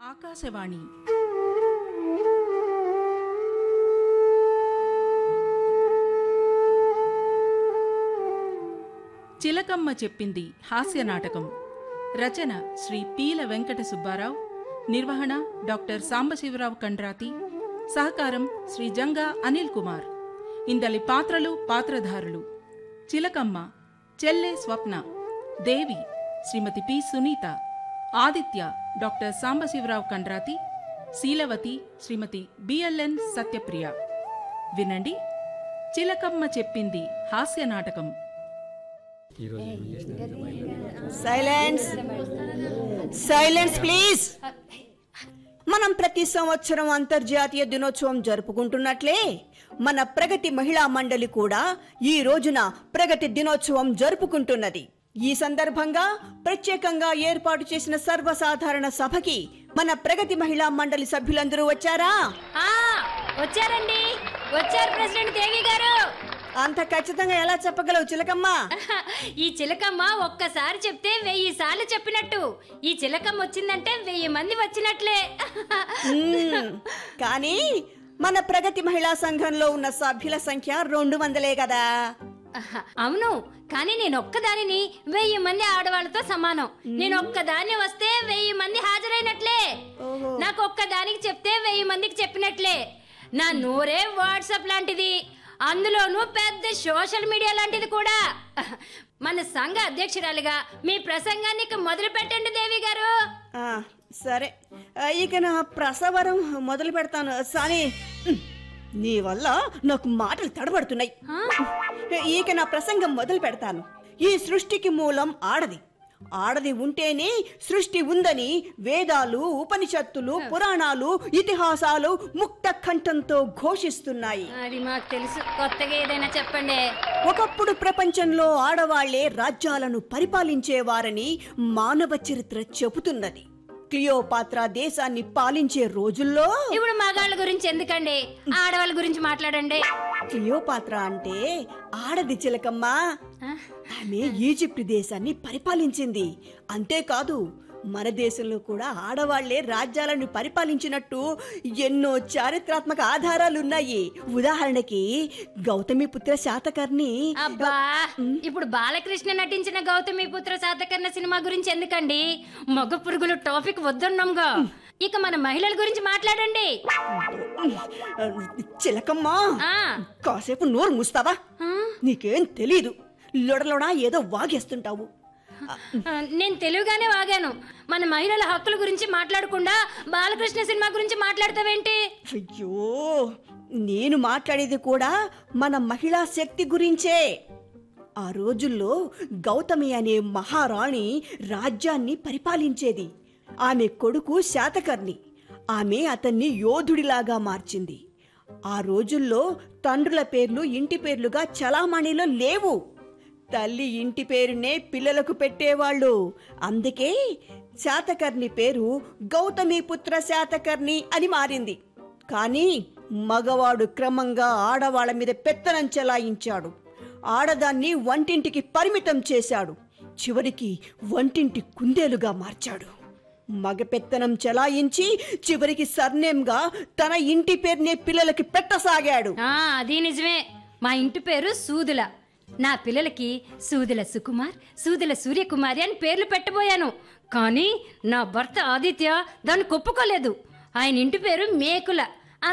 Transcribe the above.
ఆకాశవాణి చిలకమ్మ చెప్పింది హాస్య నాటకం రచన శ్రీ పీల వెంకట సుబ్బారావు నిర్వహణ డాక్టర్ సాంబశివరావు కండ్రాతి సహకారం శ్రీ జంగా అనిల్ కుమార్ ఇందలి పాత్రలు పాత్రధారులు చిలకమ్మ చెల్లె Swapna Devi Srimati P Sunitha Aditya doctor Sambasivarao Kandrathi Sheelavathi Srimati BLN Satyapriya వినండి చిలకమ్మ చెప్పింది హాస్య నాటకం సైలెన్స్ సైలెన్స్ ప్లీజ్ మనం ప్రతి సంవత్సరం అంతర్జాతీయ దినోత్సవం జరుపుకుంటున్నట్లే మన ప్రగతి మహిళా మండలి కూడా ఈ రోజున ప్రగతి దినోత్సవం జరుపుకుంటున్నది ఈ సందర్భంగా ప్రత్యేకంగా ఏర్పాటు చేసిన సర్వసాధారణ సభకి మన ప్రగతి మహిళా మండలి సభ్యులందరూ వచ్చారా ఆ వచ్చారండి వచ్చారు ప్రెసిడెంట్ దేవి గారు అంత ఖచ్చితంగా ఎలా చెప్పగలవు చిలకమ్మ ఈ చిలకమ్మ ఒక్కసారి చెప్తే వెయ్యి సార్లు చెప్పినట్టు ఈ చిలకమ్మ వచ్చిందంటే వెయ్యి మంది వచ్చినట్లే మ్మ్. కానీ మన ప్రగతి మహిళా సంఘంలో ఉన్న సభ్యుల సంఖ్య రెండు వందలే కదా అవును కానీ నేను ఒక్కదానిని వెయ్యి మంది ఆడవాళ్ళతో సమానం నేను ఒక్కదాన్ని వస్తే వెయ్యి మంది హాజరైనట్లే ఓహో. నాకు ఒక్కదానికి చెప్తే వెయ్యి మందికి చెప్పినట్లే నా నోరే వాట్సాప్ లాంటిది అందులోనూ పెద్ద సోషల్ మీడియా లాంటిది కూడా మన సంఘ అధ్యక్షురాలుగా మీ ప్రసంగాన్ని ఇక మొదలు పెట్టండి దేవి గారు ఆ, సరే ఆ, ఇక నా ప్రసవరం మొదలు పెడతాను సాని మ్, నీ వల్ల నాకు మాటలు తడబడుతున్నాయి ఇక నా ప్రసంగం మొదలు పెడతాను ఈ సృష్టికి మూలం ఆడది ఆడది ఉంటేనే సృష్టి ఉందని వేదాలు ఉపనిషత్తులు పురాణాలు ఇతిహాసాలు ముక్త కంఠంతో ఘోషిస్తున్నాయి అది మాకు తెలుసు కొత్తగా ఏదైనా చెప్పండి ఒకప్పుడు ప్రపంచంలో ఆడవాళ్లే రాజ్యాలను పరిపాలించేవారని మానవ చరిత్ర చెబుతున్నది క్లియోపాత్ర దేశాన్ని పాలించే రోజుల్లో ఇప్పుడు మగాళ్ళ గురించి ఎందుకండి ఆడవాళ్ళ గురించి మాట్లాడండి క్లియోపాత్ర అంటే ఆడది చిలకమ్మ ఆ? ఆమె ఈజిప్ట్ దేశాన్ని పరిపాలించింది అంతేకాదు మన దేశంలో కూడా ఆడవాళ్లే రాజ్యాలను పరిపాలించినట్టు ఎన్నో చారిత్రాత్మక ఆధారాలున్నాయి ఉదాహరణకి గౌతమిపుత్ర శాతకర్ణి అబ్బా ఇప్పుడు బాలకృష్ణ నటించిన గౌతమి పుత్ర శాతకర్ణ సినిమా గురించి ఎందుకండి మగ పురుగులు టాపిక్ వద్దున్నాంగా ఇక మన మహిళల గురించి మాట్లాడండి చిలకమ్మ ఆ కాసేపు నోరు మూస్తావా ఆ? నీకేం తెలీదు లొడలొడా ఏదో వాగేస్తుంటావు ఆ, నేను తెలుగుగానే వాగాను మన మహిళల హక్కుల గురించి మాట్లాడకుండా బాలకృష్ణ సినిమా గురించి మాట్లాడతావేంటి అయ్యో నేను మాట్లాడేది కూడా మన మహిళా శక్తి గురించే ఆ రోజుల్లో గౌతమి అనే మహారాణి రాజ్యాన్ని పరిపాలించేది ఆమె కొడుకు శాతకర్ణి ఆమె అతన్ని యోధుడిలాగా మార్చింది ఆ రోజుల్లో తండ్రుల పేర్లు ఇంటి పేర్లుగా చలామణిలో లేవు తల్లి ఇంటి పేరునే పిల్లలకు పెట్టేవాళ్ళు అందుకే శాతకర్ణి పేరు గౌతమిపుత్ర శాతకర్ణి అని మారింది కానీ మగవాడు క్రమంగా ఆడవాళ్ళ మీద పెత్తనం చెలాయించాడు ఆడదాన్ని వంటింటికి పరిమితం చేశాడు చివరికి వంటింటి కుందేలుగా మార్చాడు మగ పెత్తనం చెలాయించి చివరికి సర్నేమ్గా తన ఇంటి పేరునే పిల్లలకి పెట్టసాగాడు ఆ అది నిజమే మా ఇంటి పేరు సూదుల నా పిల్లలకి సూదుల సుకుమార్ సూదుల సూర్యకుమారి అని పేర్లు పెట్టబోయాను కానీ నా భర్త ఆదిత్య దాన్ని ఒప్పుకోలేదు ఆయన ఇంటి పేరు మేకుల